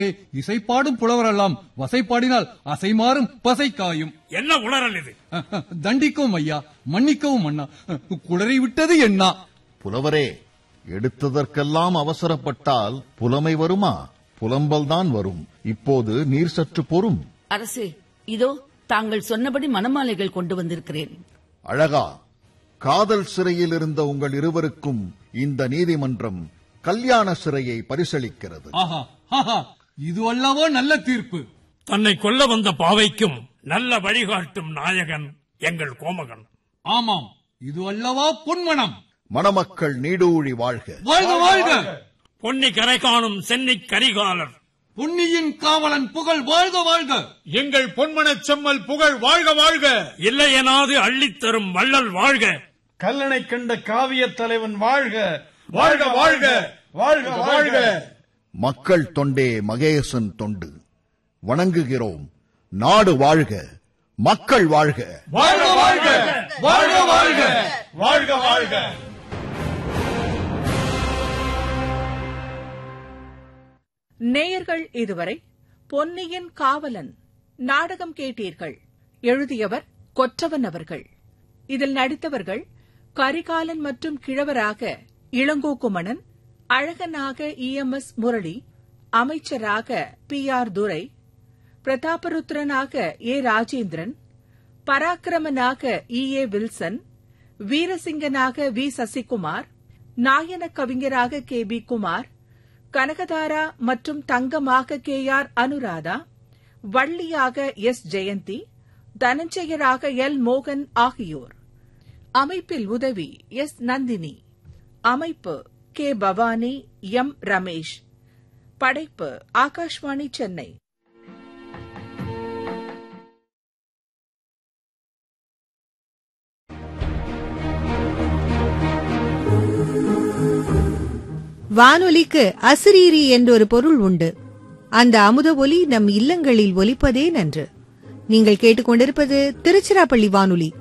இசைப்பாடும் புலவரெல்லாம் வசைப்பாடினால் அசைமாறும் பசைக்காயும் என்ன உளறல் இது தண்டிக்கவும் ஐயா மன்னிக்கவும் அண்ணா குளறி விட்டது என்ன புலவரே எடுத்ததற்கெல்லாம் அவசரப்பட்டால் புலமை வருமா புலம்பல்தான் வரும் இப்போது நீர் சற்று பொறும் அரசே இதோ தாங்கள் சொன்னபடி மணமாலைகள் கொண்டு வந்திருக்கிறேன் அழகா காதல் சிறையில் இருந்த உங்கள் இருவருக்கும் இந்த நீதிமன்றம் கல்யாண சிறையை பரிசளிக்கிறது ஆஹா ஆஹா இது அல்லவோ நல்ல தீர்ப்பு தன்னை கொல்ல வந்த பாவைக்கும் நல்ல வழிகாட்டும் நாயகன் எங்கள் கோமகன் ஆமாம் இது அல்லவா பொன்மனம் மணமக்கள் நீடூழி வாழ்க வாழ்க வாழ்க பொன்னி கரை காணும் சென்னி கரிகாலர் பொன்னியின் காவலன் புகழ் வாழ்க வாழ்க எங்கள் பொன்மனச் செம்மல் புகழ் வாழ்க வாழ்க இல்லையெனாது அள்ளித்தரும் வள்ளல் வாழ்க கல்லணை கண்ட காவிய தலைவன் வாழ்க வாழ்க வாழ்க வாழ்க வாழ்க மக்கள் தொண்டே மகேசன் தொண்டு வணங்குகிறோம் நாடு வாழ்க மக்கள் வாழ்க வாழ்க வாழ்க வாழ்க வாழ்க வாழ்க வாழ்க நேயர்கள் இதுவரை பொன்னியின் காவலன் நாடகம் கேட்டீர்கள் எழுதியவர் கொற்றவன் அவர்கள் இதில் நடித்தவர்கள் கரிகாலன் மற்றும் கிழவராக இளங்கோகுமணன் அழகனாக இஎம்எஸ் முரளி அமைச்சராக பி ஆர் துரை பிரதாபருத்ரனாக ஏ ராஜேந்திரன் பராக்கிரமனாக இ ஏ வில்சன் வீரசிங்கனாக வி சசிகுமார் நாயன கவிஞராக கே பி குமார் கனகதாரா மற்றும் தங்கமாக கே ஆர் அனுராதா வள்ளியாக எஸ் ஜெயந்தி தனஞ்சயராக எல் மோகன் ஆகியோர் அமைப்பில் உதவி எஸ் நந்தினி அமைப்பு கே பவானி எம் ரமேஷ் படைப்பு ஆகாஷ்வாணி சென்னை வானொலிக்கு அசிரீரி என்றொரு பொருள் உண்டு அந்த அமுத ஒலி நம் இல்லங்களில் ஒலிப்பதே நன்று நீங்கள் கேட்டுக்கொண்டிருப்பது திருச்சிராப்பள்ளி வானொலி